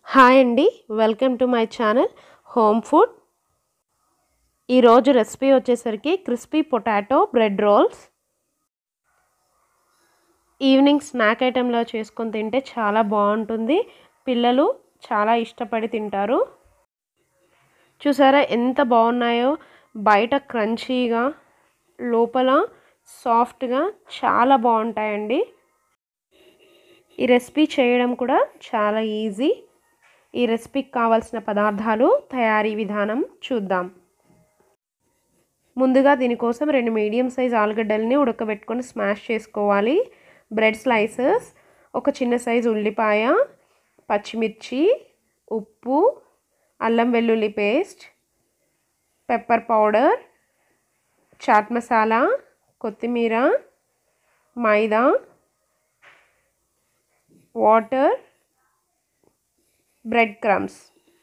hi అండి welcome to my channel home food ఈరోజు recipe వచ్చేసరికి crispy potato bread rolls evening snack ఐటెంలో చేసుకొని తింటే చాలా బాగుంటుంది పిల్లలు చాలా ఇష్టపడి తింటారు చూసారా ఎంత బాగున్నాయో బయట క్రంచీగా లోపల సాఫ్ట్గా చాలా బాగుంటాయండి ఈ రెసిపీ చేయడం కూడా చాలా ఈజీ ఈ రెసిపీకి కావాల్సిన పదార్థాలు తయారీ విధానం చూద్దాం ముందుగా దీనికోసం రెండు మీడియం సైజ్ ఆలుగడ్డల్ని ఉడకబెట్టుకొని స్మాష్ చేసుకోవాలి బ్రెడ్ స్లైసెస్ ఒక చిన్న సైజు ఉల్లిపాయ పచ్చిమిర్చి ఉప్పు అల్లం వెల్లుల్లి paste pepper powder chaat masala కొత్తిమీర మైదా వాటర్ బ్రెడ్ క్రమ్స్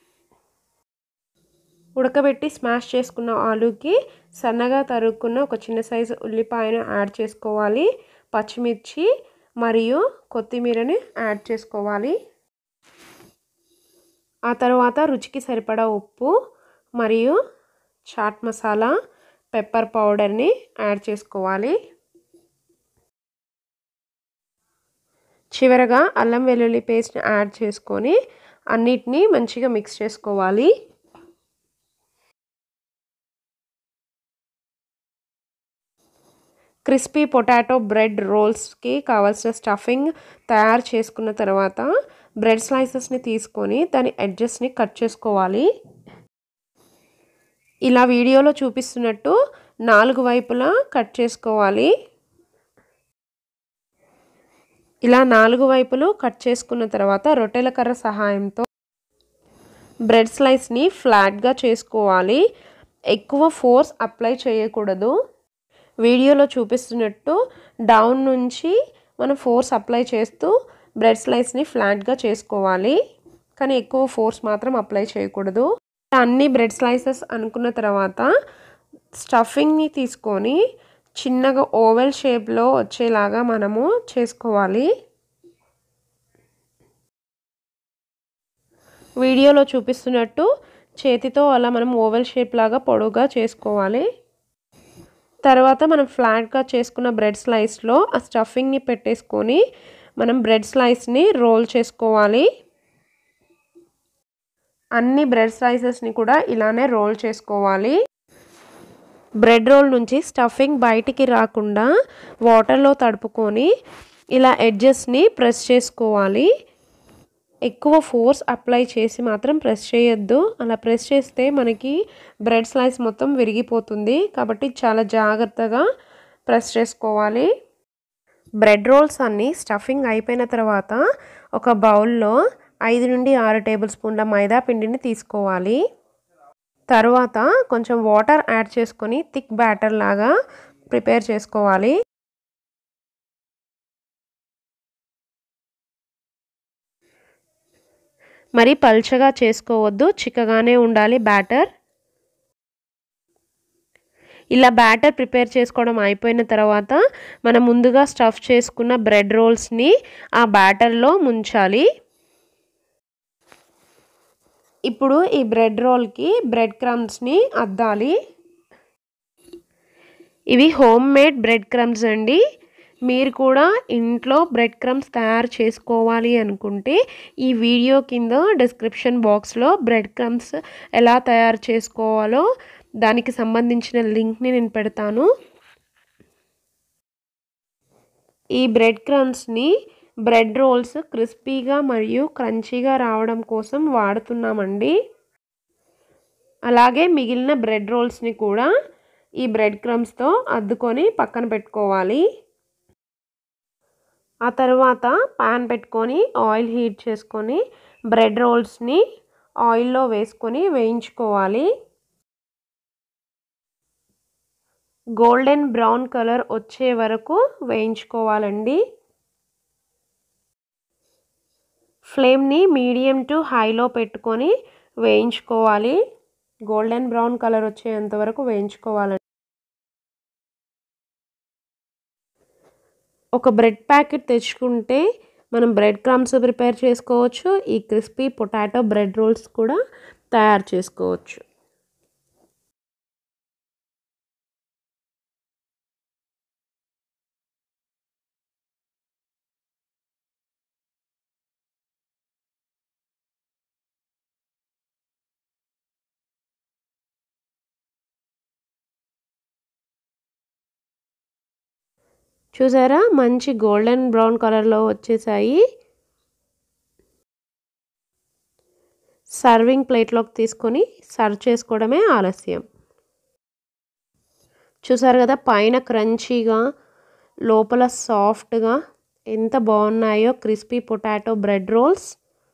ఉడకబెట్టి స్మాష్ చేసుకున్న ఆలూకి సన్నగా తరుక్కున్న ఒక చిన్న సైజు ఉల్లిపాయను యాడ్ చేసుకోవాలి పచ్చిమిర్చి మరియు కొత్తిమీరని యాడ్ చేసుకోవాలి ఆ తర్వాత రుచికి సరిపడా ఉప్పు మరియు చాట్ మసాలా పెప్పర్ పౌడర్ని యాడ్ చేసుకోవాలి చివరగా అల్లం వెల్లుల్లి పేస్ట్ని యాడ్ చేసుకొని అన్నిటినీ మంచిగా మిక్స్ చేసుకోవాలి క్రిస్పీ పొటాటో బ్రెడ్ రోల్స్కి కావాల్సిన స్టఫింగ్ తయారు చేసుకున్న తర్వాత బ్రెడ్ స్లైసెస్ని తీసుకొని దాని ఎడ్జెస్ని కట్ చేసుకోవాలి ఇలా వీడియోలో చూపిస్తున్నట్టు నాలుగు వైపులా కట్ చేసుకోవాలి ఇలా నాలుగు వైపులు కట్ చేసుకున్న తర్వాత రొట్టెల కర్ర సహాయంతో బ్రెడ్ స్లైస్ని ఫ్లాట్గా చేసుకోవాలి ఎక్కువ ఫోర్స్ అప్లై చేయకూడదు వీడియోలో చూపిస్తున్నట్టు డౌన్ నుంచి మనం ఫోర్స్ అప్లై చేస్తూ బ్రెడ్ స్లైస్ని ఫ్లాట్గా చేసుకోవాలి కానీ ఎక్కువ ఫోర్స్ మాత్రం అప్లై చేయకూడదు అన్ని బ్రెడ్ స్లైసెస్ అనుకున్న తర్వాత స్టఫింగ్ని తీసుకొని చిన్నగా ఓవెల్ షేప్లో వచ్చేలాగా మనము చేసుకోవాలి వీడియోలో చూపిస్తున్నట్టు చేతితో అలా మనం ఓవెల్ షేప్ లాగా పొడుగా చేసుకోవాలి తర్వాత మనం ఫ్లాట్గా చేసుకున్న బ్రెడ్ స్లైస్లో ఆ స్టఫింగ్ని పెట్టేసుకొని మనం బ్రెడ్ స్లైస్ని రోల్ చేసుకోవాలి అన్ని బ్రెడ్ స్లైసెస్ని కూడా ఇలానే రోల్ చేసుకోవాలి బ్రెడ్ రోల్ నుంచి స్టఫింగ్ బయటికి రాకుండా వాటర్లో తడుపుకొని ఇలా ఎడ్జెస్ని ప్రెస్ చేసుకోవాలి ఎక్కువ ఫోర్స్ అప్లై చేసి మాత్రం ప్రెస్ చేయొద్దు అలా ప్రెస్ చేస్తే మనకి బ్రెడ్ స్లైస్ మొత్తం విరిగిపోతుంది కాబట్టి చాలా జాగ్రత్తగా ప్రెస్ చేసుకోవాలి బ్రెడ్ రోల్స్ అన్నీ స్టఫింగ్ అయిపోయిన తర్వాత ఒక బౌల్లో ఐదు నుండి ఆరు టేబుల్ స్పూన్ల మైదా పిండిని తీసుకోవాలి తర్వాత కొంచెం వాటర్ యాడ్ చేసుకొని థిక్ బ్యాటర్ లాగా ప్రిపేర్ చేసుకోవాలి మరి పల్చగా చేసుకోవద్దు చిక్కగానే ఉండాలి బ్యాటర్ ఇలా బ్యాటర్ ప్రిపేర్ చేసుకోవడం అయిపోయిన తర్వాత మనం ముందుగా స్టఫ్ చేసుకున్న బ్రెడ్ రోల్స్ని ఆ బ్యాటర్లో ముంచాలి ఇప్పుడు ఈ బ్రెడ్ రోల్కి బ్రెడ్ క్రమ్స్ని అద్దాలి ఇవి హోమ్ మేడ్ బ్రెడ్ క్రమ్స్ అండి మీరు కూడా ఇంట్లో బ్రెడ్ క్రమ్స్ తయారు చేసుకోవాలి అనుకుంటే ఈ వీడియో కింద డిస్క్రిప్షన్ బాక్స్లో బ్రెడ్ క్రమ్స్ ఎలా తయారు చేసుకోవాలో దానికి సంబంధించిన లింక్ని నేను పెడతాను ఈ బ్రెడ్ క్రమ్స్ని బ్రెడ్ రోల్స్ క్రిస్పీగా మరియు క్రంచీగా రావడం కోసం వాడుతున్నామండి అలాగే మిగిలిన బ్రెడ్ రోల్స్ని కూడా ఈ బ్రెడ్ క్రమ్స్తో అద్దుకొని పక్కన పెట్టుకోవాలి ఆ తర్వాత పాన్ పెట్టుకొని ఆయిల్ హీట్ చేసుకొని బ్రెడ్ రోల్స్ని ఆయిల్లో వేసుకొని వేయించుకోవాలి గోల్డెన్ బ్రౌన్ కలర్ వచ్చే వరకు వేయించుకోవాలండి ఫ్లేమ్ని మీడియం టు హైలో పెట్టుకొని వేయించుకోవాలి గోల్డెన్ బ్రౌన్ కలర్ వచ్చేంత వరకు వేయించుకోవాలండి ఒక బ్రెడ్ ప్యాకెట్ తెచ్చుకుంటే మనం బ్రెడ్ క్రమ్స్ ప్రిపేర్ చేసుకోవచ్చు ఈ క్రిస్పీ పొటాటో బ్రెడ్ రోల్స్ కూడా తయారు చేసుకోవచ్చు చూసారా మంచి గోల్డెన్ బ్రౌన్ కలర్లో వచ్చేసాయి సర్వింగ్ ప్లేట్లోకి తీసుకొని సర్వ్ చేసుకోవడమే ఆలస్యం చూసారు కదా పైన క్రంచీగా లోపల సాఫ్ట్గా ఎంత బాగున్నాయో క్రిస్పీ పొటాటో బ్రెడ్ రోల్స్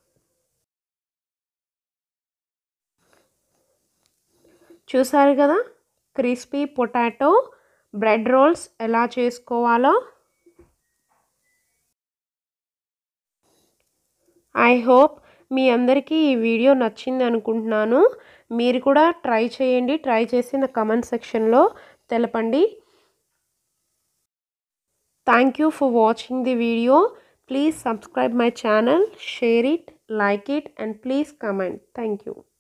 చూసారు కదా క్రిస్పీ పొటాటో బ్రెడ్ రోల్స్ ఎలా చేసుకోవాలో ఐ హోప్ మీ అందరికీ ఈ వీడియో నచ్చింది అనుకుంటున్నాను మీరు కూడా ట్రై చేయండి ట్రై చేసి నా కమెంట్ సెక్షన్లో తెలపండి thank you for watching the video please subscribe my channel share it like it and please comment thank you